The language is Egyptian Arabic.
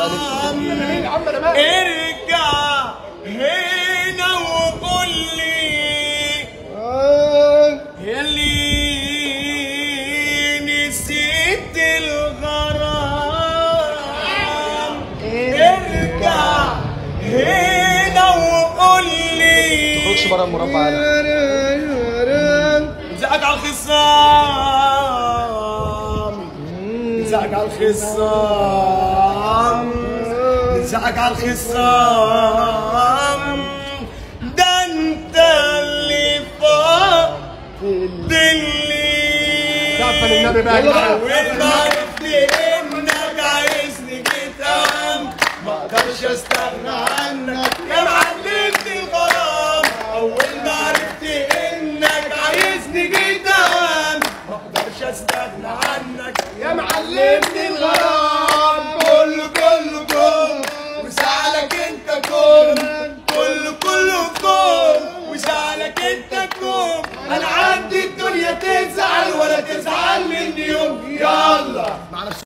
مين يا عم انا مالي ارجع هنا وقول لي يلي نسيت الغرام ارجع هنا وقول لي تخرجش بره المربع انا زقك على الخصام زقك على الخصام زقك على الخصام ده انت اللي فاضلي سقفة للنبي بقى يا جدعان. وانت عرفت انك عايزني جدا ما اقدرش استغنى عنك يا معلمت الغرام اول ما عرفت انك عايزني جدا ما اقدرش استغنى عنك يا معلمني